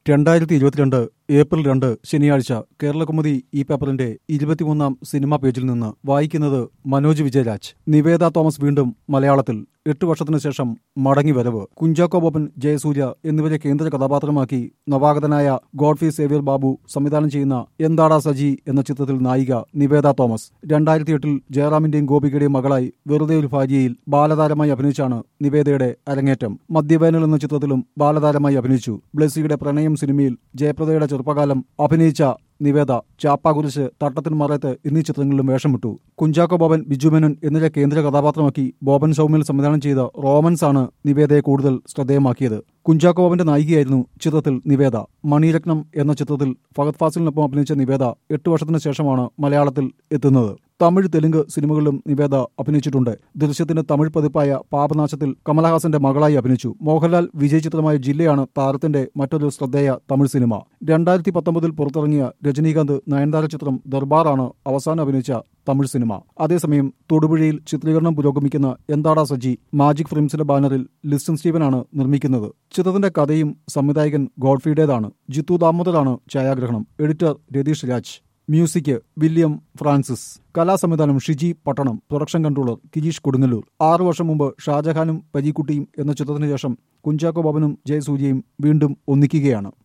രണ്ടായിരത്തി ഇരുപത്തിരണ്ട് ഏപ്രിൽ രണ്ട് ശനിയാഴ്ച കേരളകൗമുദി ഈ പേപ്പറിന്റെ ഇരുപത്തിമൂന്നാം സിനിമാ പേജിൽ നിന്ന് വായിക്കുന്നത് മനോജ് വിജയരാജ് നിവേദ തോമസ് വീണ്ടും മലയാളത്തിൽ എട്ട് വർഷത്തിനു ശേഷം മടങ്ങി വരവ് കുഞ്ചാക്കോ ബോബൻ ജയസൂര്യ എന്നിവരെ കേന്ദ്ര കഥാപാത്രമാക്കി നവാഗതനായ ഗോഡ്ഫി സേവ്യർ ബാബു സംവിധാനം ചെയ്യുന്ന എന്താടാ സജി എന്ന ചിത്രത്തിൽ നായിക നിവേദ തോമസ് രണ്ടായിരത്തി എട്ടിൽ ജയറാമിന്റെയും ഗോപികയുടെയും മകളായി വെറുതെ ഒരു ഭാര്യയിൽ ബാലതാരമായി അഭിനയിച്ചാണ് നിവേദയുടെ അരങ്ങേറ്റം മദ്യവേനൽ എന്ന ചിത്രത്തിലും ബാലതാരമായി അഭിനയിച്ചു ബ്ലെസ്സിയുടെ പ്രണയം സിനിമയിൽ ജയപ്രദയുടെ ചെറുപ്പകാലം അഭിനയിച്ച നിവേദ ചാപ്പാകുരിശ് തട്ടത്തിൻ മറയത്ത് എന്നീ ചിത്രങ്ങളിലും വേഷമിട്ടു കുഞ്ചാക്കോ ബോബൻ ബിജുമേനൻ എന്നിവരെ കേന്ദ്ര കഥാപാത്രമാക്കി ബോബൻ സൗമ്യൽ സംവിധാനം ചെയ്ത റോമൻസ് ആണ് നിവേദയെ കൂടുതൽ ശ്രദ്ധേയമാക്കിയത് കുഞ്ചാക്കോ ബോബന്റെ നായികയായിരുന്നു ചിത്രത്തിൽ നിവേദ മണിരത്നം എന്ന ചിത്രത്തിൽ ഫഹദ് ഫാസിലിനൊപ്പം അഭിനയിച്ച നിവേദ എട്ട് വർഷത്തിന് ശേഷമാണ് മലയാളത്തിൽ എത്തുന്നത് തമിഴ് തെലുങ്ക് സിനിമകളിലും നിവേദ അഭിനയിച്ചിട്ടുണ്ട് ദൃശ്യത്തിന്റെ തമിഴ് പതിപ്പായ പാപനാശത്തിൽ കമലഹാസന്റെ മകളായി അഭിനയിച്ചു മോഹൻലാൽ വിജയ് ചിത്രമായ ജില്ലയാണ് താരത്തിന്റെ മറ്റൊരു ശ്രദ്ധേയ തമിഴ് സിനിമ രണ്ടായിരത്തി പത്തൊമ്പതിൽ പുറത്തിറങ്ങിയ രജനീകാന്ത് നയൻതാര ചിത്രം ദർബാറാണ് അവസാനം അഭിനയിച്ച തമിഴ് സിനിമ അതേസമയം തൊടുപുഴയിൽ ചിത്രീകരണം പുരോഗമിക്കുന്ന എന്താടാ സജി മാജിക് ഫിലിംസിന്റെ ബാനറിൽ ലിസ്റ്റൻ സ്റ്റീവനാണ് നിർമ്മിക്കുന്നത് ചിത്രത്തിന്റെ കഥയും സംവിധായകൻ ഗോഡ്ഫിയുടേതാണ് ജിത്തു ദാമോദറാണ് ഛായാഗ്രഹണം editor Ratheesh Raj music William Francis കലാസംവിധാനം ഷിജി പട്ടണം പ്രൊഡക്ഷൻ കൺട്രോളർ കിരീഷ് കൊടുങ്ങല്ലൂർ ആറു വർഷം മുമ്പ് ഷാജഹാനും പരീക്കുട്ടിയും എന്ന ചിത്രത്തിന് ശേഷം കുഞ്ചാക്കോ ബോബനും ജയസൂര്യയും വീണ്ടും ഒന്നിക്കുകയാണ്